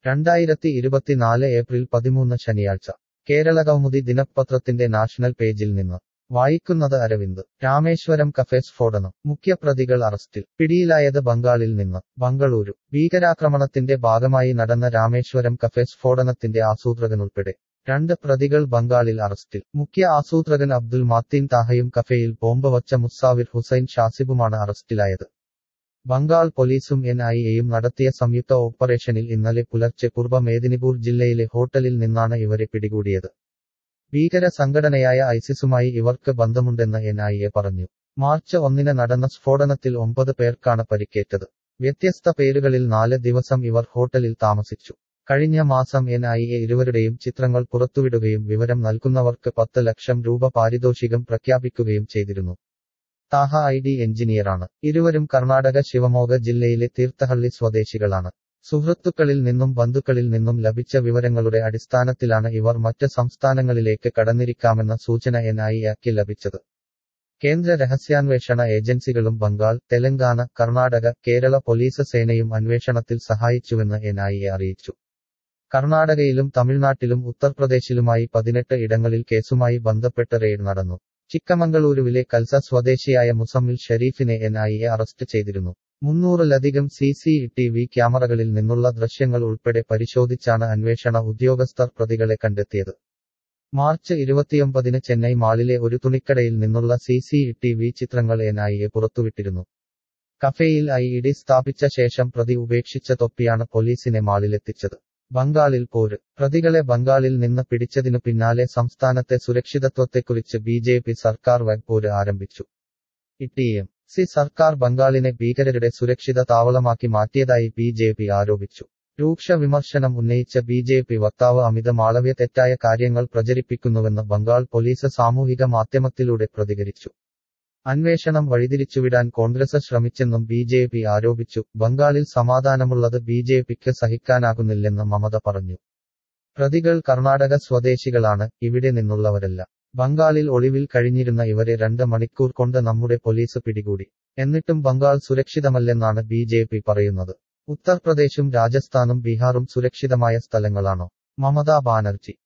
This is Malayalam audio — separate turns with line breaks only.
രണ്ടായിരത്തി ഇരുപത്തിനാല് ഏപ്രിൽ പതിമൂന്ന് ശനിയാഴ്ച കേരള കൗമുദി ദിനപത്രത്തിന്റെ നാഷണൽ പേജിൽ നിന്ന് വായിക്കുന്നത് അരവിന്ദ് രാമേശ്വരം കഫേ സ്ഫോടനം മുഖ്യപ്രതികൾ അറസ്റ്റിൽ പിടിയിലായത് ബംഗാളിൽ നിന്ന് ബംഗളൂരു ഭീകരാക്രമണത്തിന്റെ ഭാഗമായി നടന്ന രാമേശ്വരം കഫേ സ്ഫോടനത്തിന്റെ ആസൂത്രകനുൾപ്പെടെ രണ്ട് പ്രതികൾ ബംഗാളിൽ അറസ്റ്റിൽ മുഖ്യ ആസൂത്രകൻ അബ്ദുൽ മാത്തീൻ താഹയും കഫേയിൽ ബോംബ് വച്ച മുസാവിർ ഹുസൈൻ ഷാസിബുമാണ് അറസ്റ്റിലായത് ബംഗാൾ പോലീസും എൻ ഐ എയും നടത്തിയ സംയുക്ത ഓപ്പറേഷനിൽ ഇന്നലെ പുലർച്ചെ പൂർവ്വ മേദിനിപൂർ ജില്ലയിലെ ഹോട്ടലിൽ നിന്നാണ് ഇവരെ പിടികൂടിയത് ഭീകര സംഘടനയായ ഐസിസുമായി ഇവർക്ക് ബന്ധമുണ്ടെന്ന് എൻ ഐ എ പറഞ്ഞു മാർച്ച് ഒന്നിന് നടന്ന സ്ഫോടനത്തിൽ ഒമ്പത് പേർക്കാണ് പരിക്കേറ്റത് വ്യത്യസ്ത പേരുകളിൽ നാല് ദിവസം ഇവർ ഹോട്ടലിൽ താമസിച്ചു കഴിഞ്ഞ മാസം എൻ ഐ എ ഇരുവരുടെയും ചിത്രങ്ങൾ പുറത്തുവിടുകയും വിവരം നൽകുന്നവർക്ക് പത്ത് ലക്ഷം രൂപ പാരിതോഷികം പ്രഖ്യാപിക്കുകയും ചെയ്തിരുന്നു താഹ ഐ ഡി എഞ്ചിനീയറാണ് ഇരുവരും കർണാടക ശിവമോഗ ജില്ലയിലെ തീർത്ഥഹള്ളി സ്വദേശികളാണ് സുഹൃത്തുക്കളിൽ നിന്നും ബന്ധുക്കളിൽ നിന്നും ലഭിച്ച വിവരങ്ങളുടെ അടിസ്ഥാനത്തിലാണ് ഇവർ മറ്റ് സംസ്ഥാനങ്ങളിലേക്ക് കടന്നിരിക്കാമെന്ന സൂചന എൻ ഐ എക്ക് ലഭിച്ചത് കേന്ദ്ര രഹസ്യാന്വേഷണ ഏജൻസികളും ബംഗാൾ തെലങ്കാന കർണാടക കേരള പോലീസ് സേനയും അന്വേഷണത്തിൽ സഹായിച്ചുവെന്ന് എൻ ഐ എ അറിയിച്ചു കർണാടകയിലും തമിഴ്നാട്ടിലും ഉത്തർപ്രദേശിലുമായി പതിനെട്ട് ഇടങ്ങളിൽ കേസുമായി ബന്ധപ്പെട്ട് റെയ്ഡ് നടന്നു ചിക്കമംഗളൂരുവിലെ കൽസ സ്വദേശിയായ മുസമ്മിൽ ഷെരീഫിനെ എൻ ഐ എ അറസ്റ്റ് ചെയ്തിരുന്നു മുന്നൂറിലധികം സി സി ടി വി ക്യാമറകളിൽ നിന്നുള്ള ദൃശ്യങ്ങൾ ഉൾപ്പെടെ പരിശോധിച്ചാണ് അന്വേഷണ ഉദ്യോഗസ്ഥർ പ്രതികളെ കണ്ടെത്തിയത് മാർച്ച് ഇരുപത്തിയൊമ്പതിന് ചെന്നൈ മാളിലെ ഒരു തുണിക്കടയിൽ നിന്നുള്ള സി സി ടി വി ചിത്രങ്ങൾ എൻ ഐ എ പുറത്തുവിട്ടിരുന്നു കഫേയിൽ ഐ ഇ ഡി സ്ഥാപിച്ച ശേഷം പ്രതി ഉപേക്ഷിച്ച തൊപ്പിയാണ് പോലീസിനെ മാളിലെത്തിച്ചത് ബംഗാളിൽ പോര് പ്രതികളെ ബംഗാളിൽ നിന്ന് പിടിച്ചതിനു പിന്നാലെ സംസ്ഥാനത്തെ സുരക്ഷിതത്വത്തെക്കുറിച്ച് ബി ജെ പി സർക്കാർ വഗ്പോര് ആരംഭിച്ചു ഇടിഎം സി സർക്കാർ ബംഗാളിനെ ഭീകരരുടെ സുരക്ഷിത താവളമാക്കി മാറ്റിയതായി ബി ജെ പി ആരോപിച്ചു രൂക്ഷ വിമർശനം ഉന്നയിച്ച ബി ജെ പി വക്താവ് അമിത മാളവ്യ തെറ്റായ കാര്യങ്ങൾ പ്രചരിപ്പിക്കുന്നുവെന്ന് ബംഗാൾ പോലീസ് സാമൂഹിക മാധ്യമത്തിലൂടെ പ്രതികരിച്ചു അന്വേഷണം വഴിതിരിച്ചുവിടാൻ കോൺഗ്രസ് ശ്രമിച്ചെന്നും ബി ജെ പി ആരോപിച്ചു ബംഗാളിൽ സമാധാനമുള്ളത് ബി ജെ പിക്ക് സഹിക്കാനാകുന്നില്ലെന്ന് മമത പറഞ്ഞു പ്രതികൾ കർണാടക സ്വദേശികളാണ് ഇവിടെ നിന്നുള്ളവരല്ല ബംഗാളിൽ ഒളിവിൽ കഴിഞ്ഞിരുന്ന ഇവരെ രണ്ട് മണിക്കൂർ കൊണ്ട് നമ്മുടെ പോലീസ് പിടികൂടി എന്നിട്ടും ബംഗാൾ സുരക്ഷിതമല്ലെന്നാണ് ബി ജെ പി പറയുന്നത് ഉത്തർപ്രദേശും രാജസ്ഥാനും ബീഹാറും സുരക്ഷിതമായ സ്ഥലങ്ങളാണോ മമതാ ബാനർജി